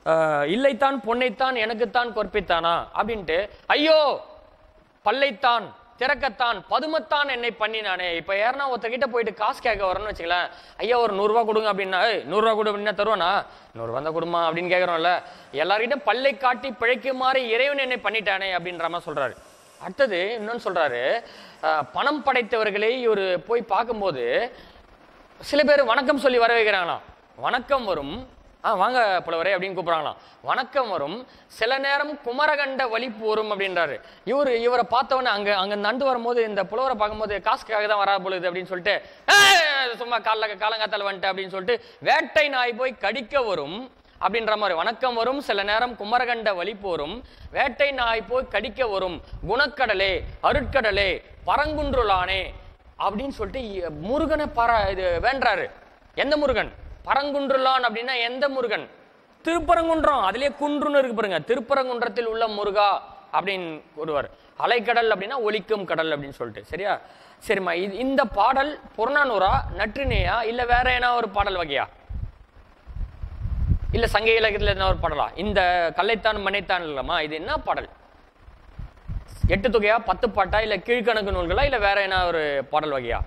அஹ், இல்லைத்தான் பொன்னைத்தான் எனக்குத்தான் கொற்பித்தானா அப்படின்ட்டு ஐயோ பல்லைத்தான் திறக்கத்தான் பதுமத்தான் என்னை பண்ணினானே இப்ப யாருன்னா ஒருத்தர்கிட்ட போயிட்டு காசு கேட்க வரணும்னு வச்சுங்களேன் ஐயா ஒரு நூறுரூவா கொடுங்க அப்படின்னா ஏய் நூறுரூவா கொடு அப்படின்னா தருவானா நூறுரூவா தான் கொடுமா அப்படின்னு கேட்குறோம்ல எல்லார்கிட்ட பல்லை காட்டி பிழைக்குமாறு இறைவன் என்னை பண்ணிட்டானே அப்படின்ற மாதிரி சொல்றாரு அடுத்தது இன்னொன்னு சொல்றாரு அஹ், பணம் படைத்தவர்களை இவர் போய் பார்க்கும்போது சில பேர் வணக்கம் சொல்லி வர வைக்கிறாங்களாம் வணக்கம் வரும் ஆ வாங்க புலவரே அப்படின்னு கூப்பிடுறாங்களாம் வணக்கம் வரும் சில நேரம் குமரகண்ட வலிப்பு வரும் அப்படின்றாரு இவர் இவரை பார்த்தவொடனே அங்க அங்க நண்டு வரும்போது இந்த புலவரை பார்க்கும்போது காசுக்காக தான் வரா பொழுது அப்படின்னு சொல்லிட்டு "ஏய், சும்மா கால காலங்காத்தால வந்துட்டு அப்படின்னு சொல்லிட்டு வேட்டை நாய் போய் கடிக்க வரும் அப்படின்ற மாதிரி வணக்கம் வரும் சில நேரம் குமரகண்ட வலிப்பு வரும் வேட்டை நாய் போய் கடிக்க வரும் குணக்கடலே அருட்கடலே பரங்குன்றுளானே அப்படின்னு சொல்லிட்டு இ- முருகனை பாரா இது வேண்டாரு எந்த முருகன் பரங்குன்றுலான் அப்படின்னா எந்த முருகன் திருப்பரங்குன்றம் அதுலயே குன்றுன்னு இருக்கு பாருங்க திருப்பரங்குன்றத்தில் உள்ள முருகா அப்படின்னு ஒருவர் அலைக்கடல் அப்படின்னா ஒலிக்கும் கடல் அப்படின்னு சொல்லிட்டு சரியா சரிம்மா இது இந்த பாடல் புறநானூறா நற்றினையா இல்ல வேற என்ன ஒரு பாடல் வகையா இல்ல சங்க இலக்கியத்துல என்ன ஒரு பாடலா இந்த கல்லைத்தான் மனைத்தான் இல்லம்மா இது என்ன பாடல் எட்டு தொகையா பத்து பாட்டா இல்ல கீழ்கணக்கு நூல்களா இல்ல வேற என்ன ஒரு பாடல் வகையா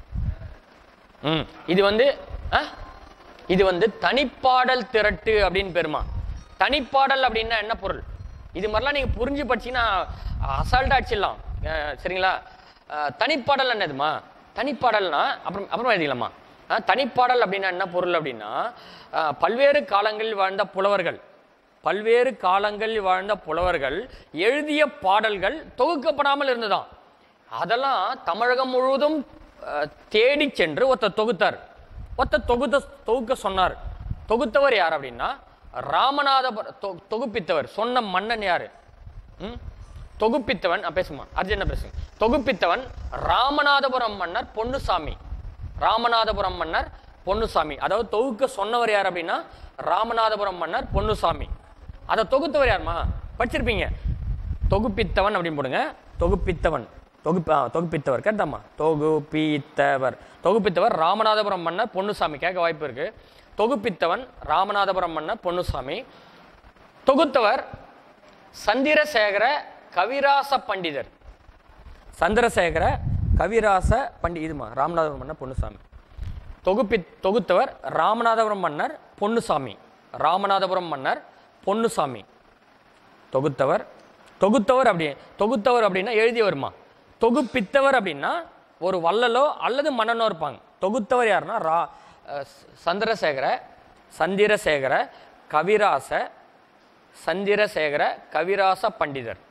ம் இது வந்து ஆ? இது வந்து தனிப்பாடல் திரட்டு அப்படின்னு பெருமா தனிப்பாடல் அப்படின்னா என்ன பொருள் இது மாதிரிலாம் நீங்க புரிஞ்சு படிச்சீங்கன்னா அசால்ட்டா அடிச்சிடலாம் அஹ், சரிங்களா அஹ், தனிப்பாடல் என்னதுமா தனிப்பாடல்னா அப்புறம் அப்புறம் எழுதிக்கலாமா அஹ், தனிப்பாடல் அப்படின்னா என்ன பொருள் அப்படின்னா அஹ், பல்வேறு காலங்களில் வாழ்ந்த புலவர்கள் பல்வேறு காலங்களில் வாழ்ந்த புலவர்கள் எழுதிய பாடல்கள் தொகுக்கப்படாமல் இருந்ததாம் அதெல்லாம் தமிழகம் முழுவதும் அஹ், தேடி சென்று ஒருத்தர் தொகுத்தார் ஒருத்தர் தொகுத்த தொகுக்க சொன்னார் தொகுத்தவர் யார் அப்படின்னா ராமநாதபுர தொ- தொகுப்பித்தவர் சொன்ன மன்னன் யாரு ம்? தொகுப்பித்தவன் அஹ், பேசுமா அர்ஜுன பேசுங்க தொகுப்பித்தவன் ராமநாதபுரம் மன்னர் பொன்னுசாமி ராமநாதபுரம் மன்னர் பொன்னுசாமி அதாவது தொகுக்க சொன்னவர் யார் அப்படின்னா ராமநாதபுரம் மன்னர் பொன்னுசாமி அதை தொகுத்தவர் யாருமா படிச்சிருப்பீங்க தொகுப்பித்தவன் அப்படின்னு போடுங்க தொகுப்பித்தவன் தொகுப்பு ஆ, தொகுப்பித்தவர் கேட்டாமா தொகுப்பித்தவர் தொகுப்பித்தவர் ராமநாதபுரம் மன்னர் பொன்னுசாமி கேட்க வாய்ப்பு இருக்கு தொகுப்பித்தவன் ராமநாதபுரம் மன்னர் பொன்னுசாமி தொகுத்தவர் சந்திரசேகர கவிராச பண்டிதர் சந்திரசேகர கவிராச பண்டி இதுமா ராமநாதபுரம் மன்னர் பொன்னுசாமி தொகுப்பி தொகுத்தவர் ராமநாதபுரம் மன்னர் பொன்னுசாமி ராமநாதபுரம் மன்னர் பொன்னுசாமி தொகுத்தவர் தொகுத்தவர் அப்படி தொகுத்தவர் அப்படின்னா எழுதி வருமா தொகுப்பித்தவர் அப்படின்னா ஒரு வள்ளலோ அல்லது மன்னனோ இருப்பாங்க தொகுத்தவர் யாருன்னா ரா அஹ் சந்திரசேகர சந்திரசேகர கவிராச சந்திரசேகர கவிராச பண்டிதர்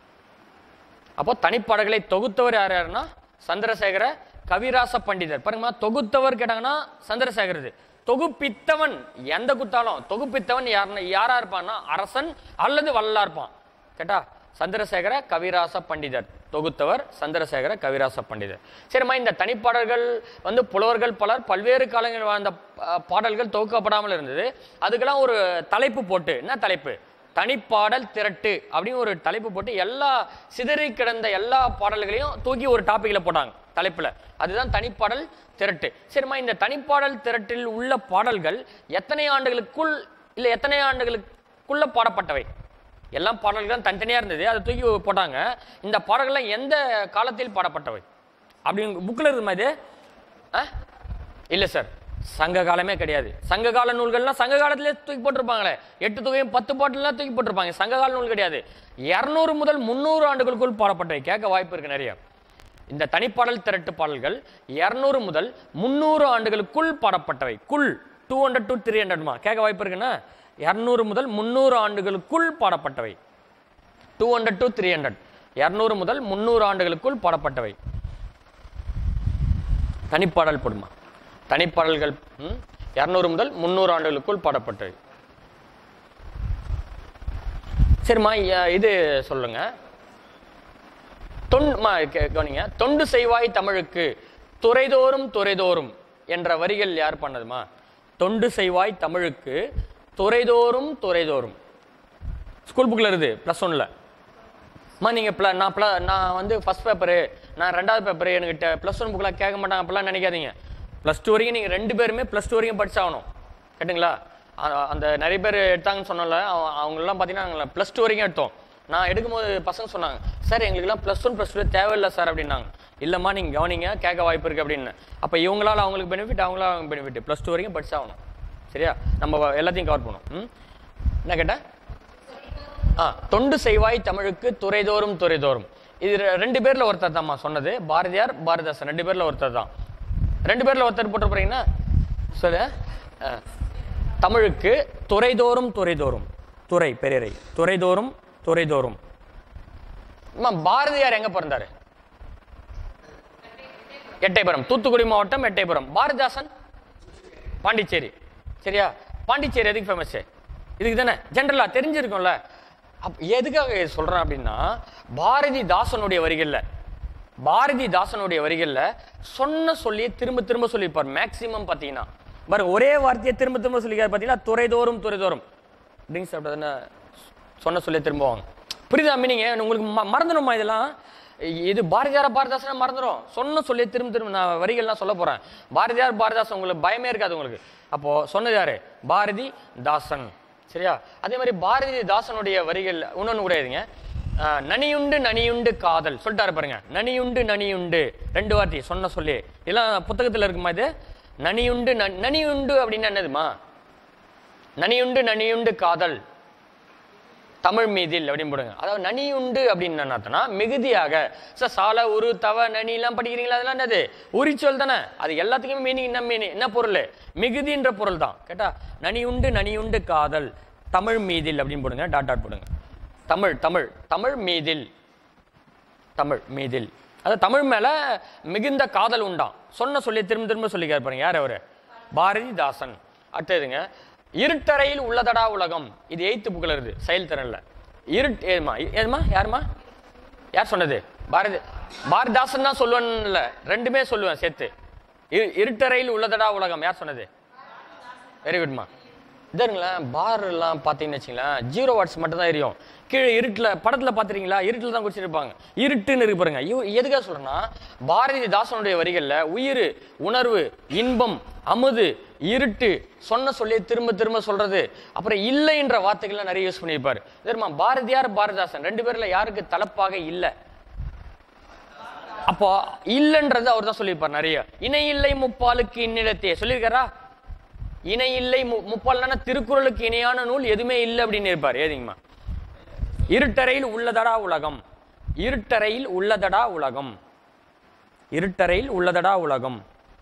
அப்போ தனிப்பாடல்களை தொகுத்தவர் யார் யாருன்னா சந்திரசேகர கவிராச பண்டிதர் பாருங்கம்மா தொகுத்தவர் கேட்டாங்கன்னா சந்திரசேகரது தொகுப்பித்தவன் எந்த குத்தாலும் தொகுப்பித்தவன் யாருன்னா யாரா இருப்பான்னா அரசன் அல்லது வள்ளலா இருப்பான் கேட்டா சந்திரசேகர கவிராச பண்டிதர் தொகுத்தவர் சந்திரசேகர கவிராச பண்டிதர் சரிம்மா இந்த தனிப்பாடல்கள் வந்து புலவர்கள் பலர் பல்வேறு காலங்களில் வாழ்ந்த அஹ், பாடல்கள் தொகுக்கப்படாமல் இருந்தது அதுக்கெல்லாம் ஒரு தலைப்பு போட்டு என்ன தலைப்பு தனிப்பாடல் திரட்டு அப்படின்னு ஒரு தலைப்பு போட்டு எல்லா சிதறி கிடந்த எல்லா பாடல்களையும் தூக்கி ஒரு டாபிக்ல போட்டாங்க தலைப்புல அதுதான் தனிப்பாடல் திரட்டு சரிம்மா இந்த தனிப்பாடல் திரட்டில் உள்ள பாடல்கள் எத்தனை ஆண்டுகளுக்குள் இல்ல எத்தனை ஆண்டுகளுக்குள்ள பாடப்பட்டவை எல்லாம் பாடல்கள் தான் தனித்தனியா இருந்தது அதை தூக்கி போட்டாங்க இந்த பாடல்கள்லாம் எந்த காலத்தில் பாடப்பட்டவை அப்படின்னு புக்கில் இருக்குமா இது ஆ இல்ல சார் சங்க காலமே கிடையாது சங்க கால நூல்கள்லாம் சங்க காலத்திலே தூக்கி போட்டிருப்பாங்களே எட்டு தொகையும் பத்து பாட்டுலாம் தூக்கி போட்டிருப்பாங்க சங்க கால நூல் கிடையாது இருநூறு முதல் முந்நூறு ஆண்டுகளுக்குள் பாடப்பட்டவை கேட்க வாய்ப்பு இருக்கு நிறைய இந்த தனிப்பாடல் திரட்டு பாடல்கள் இருநூறு முதல் முந்நூறு ஆண்டுகளுக்குள் பாடப்பட்டவை குள் டூ ஹண்ட்ரட் டு த்ரீ ஹண்ட்ரட்மா கேட்க வாய்ப்பு இருக்குன்னா இருநூறு முதல் முந்நூறு ஆண்டுகளுக்குள் பாடப்பட்டவை two hundred to three hundred இரநூறு முதல் முந்நூறு ஆண்டுகளுக்குள் பாடப்பட்டவை தனிப்பாடல் போடுமா தனிப்பாடல்கள் இரநூறு முதல் முந்நூறு ஆண்டுகளுக்குள் பாடப்பட்டவை சரிம்மா இ- இது சொல்லுங்க தொன் மா, கே- கவனிங்க தொண்டு செய்வாய் தமிழுக்கு துறைதோறும் துறைதோறும் என்ற வரிகள் யார் பண்ணதுமா தொண்டு செய்வாய் தமிழுக்கு துறைதோறும் துறைதோறும் ஸ்கூல் புக்கில் இருக்குது ப்ளஸ் ஒன்ல அம்மா நீங்கள் ப்ள நான் ப்ள நான் வந்து ஃபஸ்ட் பேப்பரு நான் ரெண்டாவது பேப்பரு என்கிட்ட ப்ளஸ் ஒன் புக்கெலாம் கேட்க மாட்டாங்க அப்படிலாம் நினைக்காதீங்க ப்ளஸ் டூ வரைக்கும் நீங்கள் ரெண்டு பேருமே ப்ளஸ் டூ வரைக்கும் படிச்சாகணும் கேட்டுங்களா அ- அந்த நிறைய பேர் எடுத்தாங்கன்னு சொன்னல அவங்கெல்லாம் பார்த்தீங்கன்னா நாங்கள் ப்ளஸ் டூ வரைக்கும் எடுத்தோம் நான் எடுக்கும்போது பசங்க சொன்னாங்க சார் எங்களுக்குலாம் ப்ளஸ் ஒன் ப்ளஸ் டூ தேவையில்லை சார் அப்படின்னாங்க இல்லைம்மா நீங்கள் கவனிங்க கேட்க வாய்ப்பு இருக்குது அப்படின்னு அப்போ இவங்களால அவங்களுக்கு பெனிஃபிட் அவங்களால அவங்க பெனிஃபிட் ப்ளஸ் டூ வரைக்கும் படிச்சாகணும் சரியா நம்ம எல்லாத்தையும் கவர் பண்ணும் ம் என்ன கேட்டேன் ஆ தொண்டு செய்வாய் தமிழுக்கு துறைதோறும் துறைதோறும் இது ரெ- ரெண்டு பேர்ல ஒருத்தர் தான்மா சொன்னது பாரதியார் பாரதிதாசன் ரெண்டு பேர்ல ஒருத்தர் தான் ரெண்டு பேர்ல ஒருத்தர் போட்டு போறீங்கன்னா சொல்லு ஆ. தமிழுக்கு துறைதோறும் துறைதோறும் துறை பெரியரை துறைதோறும் துறைதோறும் அம்மா, பாரதியார் எங்க பிறந்தாரு எட்டயபுரம் தூத்துக்குடி மாவட்டம் எட்டயபுரம் பாரதிதாசன் பாண்டிச்சேரி சரியா பாண்டிச்சேரி எதுக்கு ஃபேமஸ் இதுக்கு தானே ஜென்ரலா தெரிஞ்சிருக்கும்ல அப் எதுக்காக இது சொல்றேன் அப்படின்னா பாரதிதாசனுடைய வரிகள்ல பாரதிதாசனுடைய வரிகள்ல சொன்ன சொல்லியே திரும்ப திரும்ப சொல்லியிருப்பார் மேக்சிமம் பார்த்தீங்கன்னா பாருங்க ஒரே வார்த்தையை திரும்ப திரும்ப சொல்லிக்காரு பார்த்தீங்கன்னா துறைதோறும் துறைதோறும் ட்ரிங்க்ஸ் சாப்பிட்டதுன்னு சொன்ன சொல்லியே திரும்புவாங்க புரியுதா மீனிங்க உங்களுக்கு ம- மறந்துடுமா இதெல்லாம் இது பாரதியார பாரதிதாசனா மறந்துடும் சொன்ன சொல்லி திரும்ப திரும்ப நான் வரிகள்லாம் சொல்ல போறேன் பாரதியார் பாரதிதாசன் உங்களுக்கு பயமே இருக்காது உங்களுக்கு அப்போ சொன்னது யாரு பாரதி தாசன் சரியா அதே மாதிரி பாரதி தாசனுடைய வரிகள் இன்னொன்று கூட இதுங்க ஆஹ், நனியுண்டு நனியுண்டு காதல் சொல்லிட்டாரு பாருங்க நனியுண்டு நனியுண்டு ரெண்டு வார்த்தை சொன்ன சொல்லி இதெல்லாம் புத்தகத்துல இருக்குமா இது நனியுண்டு நன்- நனியுண்டு அப்படின்னா என்னதுமா நனியுண்டு நனியுண்டு காதல் தமிழ் மீதில் அப்படின்னு போடுங்க அதாவது நனியுண்டு அப்படின்னு என்ன அர்த்தம்னா மிகுதியாக சார் சால உரு தவ நனி எல்லாம் படிக்கிறீங்களா அதெல்லாம் என்னது உரிச்சொல் தானே அது எல்லாத்துக்குமே மீனிங் என்ன மீனிங் என்ன பொருள் மிகுதின்ற பொருள் தான் கேட்டா நனியுண்டு நனியுண்டு காதல் தமிழ் மீதில் அப்படின்னு போடுங்க டாட் டாட் போடுங்க தமிழ் தமிழ் தமிழ் மீதில் தமிழ் மீதில் அதாவது தமிழ் மேல மிகுந்த காதல் உண்டாம் சொன்ன சொல்லி திரும்ப திரும்ப சொல்லிக்காரு பாருங்க யார் அவரு பாரதிதாசன் அடுத்ததுங்க இருட்டறையில் உள்ளதடா உலகம் இது எய்த்து புக்கில் இருக்குது செயல்திறன்ல இருட் ஏமா ஏதுமா யாருமா யார் சொன்னது பாரதி பாரதிதாசன் தான் சொல்லுவேன்ல ரெண்டுமே சொல்லுவேன் சேர்த்து இரு- இருட்டறையில் உள்ளதடா உலகம் யார் சொன்னது வெரி குட்மா இதுங்களேன் பார்லாம் பார்த்தீங்கன்னு வச்சுங்களேன் ஜீரோ வாட்ஸ் மட்டும் தான் எரியும் கீழே இருட்டில் படத்தில் பார்த்துருக்கீங்களா இருட்டில் தான் குடிச்சிருப்பாங்க இருட்டுன்னு இருக்கு பாருங்க இவ எதுக்காக சொல்றேன்னா பாரதிதாசனுடைய வரிகளில் உயிர் உணர்வு இன்பம் அமுது இருட்டு சொன்ன சொல்லி திரும்ப திரும்ப சொல்றது அப்புறம் இல்லைன்ற வார்த்தைகள்லாம் நிறைய யூஸ் பண்ணியிருப்பாரு தெரியுமா பாரதியார் பாரதிதாசன் ரெண்டு பேர்ல யாருக்கு தலைப்பாக இல்லை அப்போ இல்லைன்றது அவர் தான் சொல்லியிருப்பார் நிறைய இணை இல்லை முப்பாலுக்கு இன்னிடத்தே சொல்லியிருக்காரா இணை இல்லை மு- முப்பால்னா திருக்குறளுக்கு இணையான நூல் எதுவுமே இல்லை அப்படின்னு இருப்பார் ஏதிங்கம்மா இருட்டறையில் உள்ளதடா உலகம் இருட்டறையில் உள்ளதடா உலகம் இருட்டறையில் உள்ளதடா உலகம்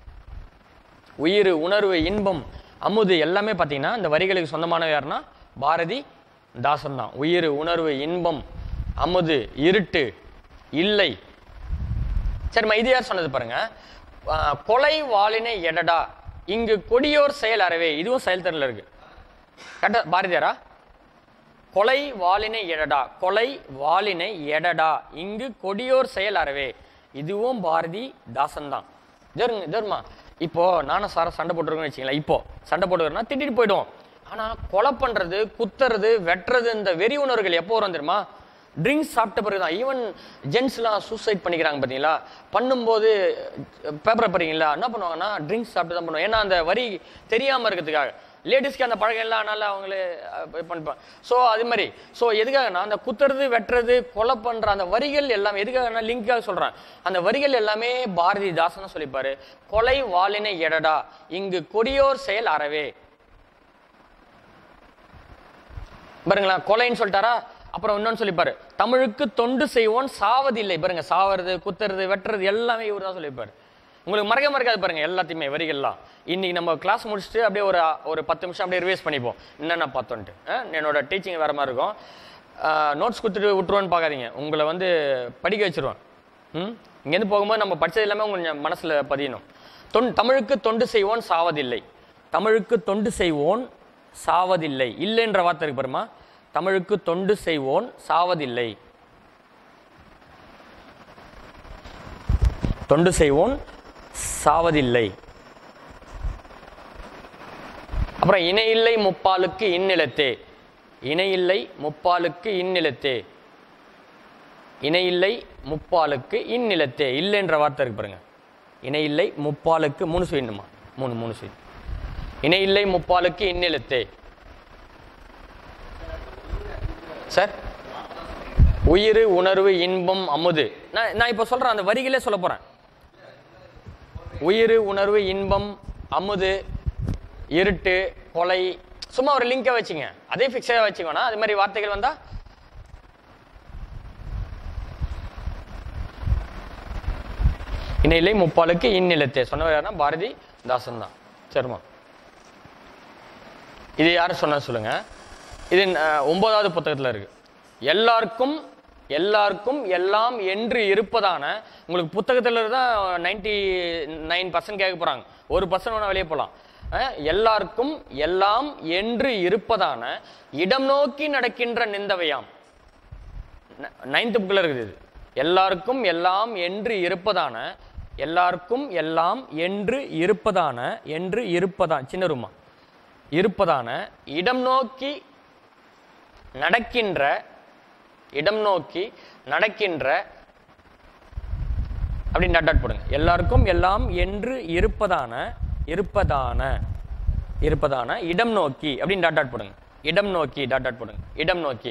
உயிர் உணர்வு இன்பம் அமுது எல்லாமே பார்த்தீங்கன்னா இந்த வரிகளுக்கு சொந்தமானவை யாருன்னா பாரதி தாசன் தான் உயிர் உணர்வு இன்பம் அமுது இருட்டு இல்லை சரிம்மா இது யார் சொன்னது பாருங்க ஆஹ், கொலை வாளினை எடடா இங்கு கொடியோர் செயல் அறவே இதுவும் செயல்திறனில் இருக்கு கரெக்டா பாரதியாரா கொலை வாளினை எடடா கொலை வாளினை எடடா இங்கு கொடியோர் செயல் அறவே இதுவும் பாரதி தாசன் தான் இதருங்க இதருமா இப்போ நானும் சார சண்டை போட்டுருக்கோன்னு வச்சுங்களேன் இப்போ சண்டை போட்டுக்கிறேன்னா திட்டிட்டு போயிடுவோம் ஆனா கொலை பண்றது குத்துறது வெட்டுறது இந்த வெறி உணர்வுகள் எப்போ வரும் தெரியுமா ட்ரிங்க்ஸ் சாப்பிட்ட பிறகு தான் ஈவன் ஜென்ஸ்லாம் சூசைட் பண்ணிக்கிறாங்க பார்த்தீங்களா பண்ணும்போது பேப்பரை படிங்களா என்ன பண்ணுவாங்கன்னா ட்ரிங்க்ஸ் சாப்பிட்டு தான் பண்ணுவாங்க ஏன்னா அந்த வரி தெரியாமல் இருக்கிறதுக்காக லேடிஸ்க்கு அந்த பழக்கம் இல்லை அதனால அவங்களே பண்ணிப்பாங்க ஸோ அது மாதிரி ஸோ எதுக்காகனா அந்த குத்துறது வெட்டுறது கொலை பண்ணுற அந்த வரிகள் எல்லாம் எதுக்காகனா லிங்காக சொல்கிறேன் அந்த வரிகள் எல்லாமே பாரதிதாசன் சொல்லிப்பாரு கொலை வாளினை எடடா இங்கு கொடியோர் செயல் அறவே பாருங்களா கொலைன்னு சொல்லிட்டாரா அப்புறம் இன்னொன்னு சொல்லிப்பாரு தமிழுக்கு தொண்டு செய்வோன் சாவதில்லை பாருங்க சாவறது குத்துறது வெட்டுறது எல்லாமே இவர் தான் சொல்லிப்பாரு உங்களுக்கு மறக்க மறக்காது பாருங்க எல்லாத்தையுமே வரிகள்லாம் இன்னைக்கு நம்ம கிளாஸ் முடிச்சுட்டு அப்படியே ஒரு ஒரு பத்து நிமிஷம் அப்படியே ரிவைஸ் பண்ணிப்போம் என்னென்ன பார்த்தோன்ட்டு அஹ், என்னோட டீச்சிங் வேற மாதிரி இருக்கும் நோட்ஸ் கொடுத்துட்டு விட்டுருவோன்னு பார்க்காதீங்க உங்களை வந்து படிக்க வச்சிருவேன் ம் இங்கேருந்து போகும்போது நம்ம படிச்சது எல்லாமே உங்க மனசுல பதியணும் தொன் தமிழுக்கு தொண்டு செய்வோன் சாவதில்லை தமிழுக்கு தொண்டு செய்வோன் சாவதில்லை இல்லைன்ற வார்த்தை இருக்கு பாருமா தமிழுக்கு தொண்டு செய்வோன் சாவதில்லை தொண்டு செய்வோன் சாவதில்லை அப்புறம் இணையில்லை முப்பாலுக்கு இந்நிலத்தே இணையில்லை முப்பாலுக்கு இந்நிலத்தே இணையில்லை முப்பாலுக்கு இந்நிலத்தே இல்லைன்ற வார்த்தை இருக்கு பாருங்க இணையில்லை முப்பாலுக்கு மூணு செய்யணுமா மூணு மூணு செய்யணும் இணையில்லை முப்பாலுக்கு இந்நிலத்தே சார் உயிர் உணர்வு இன்பம் அமுது நான் நான் இப்போ சொல்றேன் அந்த வரிகளே சொல்ல போறேன் உயிர் உணர்வு இன்பம் அமுது இருட்டு கொலை சும்மா ஒரு லிங்கை வச்சுங்க அதே ஃபிக்ஸாக வச்சுக்கோனா அது மாதிரி வார்த்தைகள் வந்தா இணையிலை முப்பாலுக்கு இந்நிலத்தே சொன்னவர் யாருன்னா பாரதி தாசன் தான் சரிம்மா இது யார் சொன்ன சொல்லுங்க இது அஹ், ஒன்பதாவது புத்தகத்தில் இருக்கு எல்லாருக்கும் எல்லாருக்கும் எல்லாம் என்று இருப்பதான உங்களுக்கு புத்தகத்தில் தான் நைன்டி நைன் பர்சன்ட் கேட்க போறாங்க ஒரு பர்சன்ட் வேணா வெளியே போகலாம் அஹ், எல்லாருக்கும் எல்லாம் என்று இருப்பதான இடம் நோக்கி நடக்கின்ற நிந்தவையாம் நைன்த் புக்கில் இருக்குது இது எல்லாருக்கும் எல்லாம் என்று இருப்பதான எல்லாருக்கும் எல்லாம் என்று இருப்பதான என்று இருப்பதான் சின்ன ரூமா இருப்பதான இடம் நோக்கி நடக்கின்ற இடம் நோக்கி நடக்கின்ற அப்படின்னு டாட் டாட் போடுங்க எல்லாருக்கும் எல்லாம் என்று இருப்பதான இருப்பதான இருப்பதான இடம் நோக்கி அப்படின்னு டாட் டாட் போடுங்க இடம் நோக்கி டாட் டாட் போடுங்க இடம் நோக்கி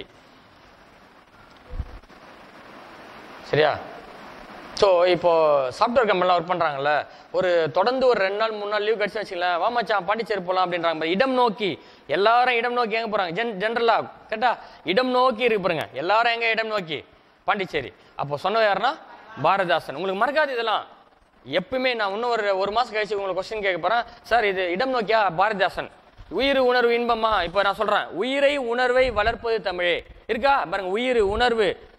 சரியா ஸோ இப்போ சாஃப்ட்வேர் கம்பெனிலாம் ஒர்க் பண்ணுறாங்கல்ல ஒரு தொடர்ந்து ஒரு ரெண்டு நாள் மூணு நாள் லீவ் கிடச்சி வச்சுக்கலாம் வா மச்சான் பாண்டிச்சேரி போகலாம் அப்படின்றாங்க பாரு. இடம் நோக்கி எல்லாரும் இடம் நோக்கி எங்கே போகிறாங்க ஜென் ஜென்ரலாக கேட்டா இடம் நோக்கி இருக்கு பாருங்க எல்லாரும் எங்கே இடம் நோக்கி பாண்டிச்சேரி அப்போ சொன்னது யாருன்னா பாரதிதாசன் உங்களுக்கு மறக்காது இதெல்லாம் எப்பவுமே நான் இன்னும் ஒரு ஒரு மாதம் கழிச்சு உங்களுக்கு கொஸ்டின் கேட்க போகிறேன் சார் இது இடம் நோக்கியா பாரதிதாசன் உயிர் உணர்வு இன்பமா இப்போ நான் சொல்கிறேன் உயிரை உணர்வை வளர்ப்பது தமிழே இருக்கா பாருங்க உயிர் உணர்வு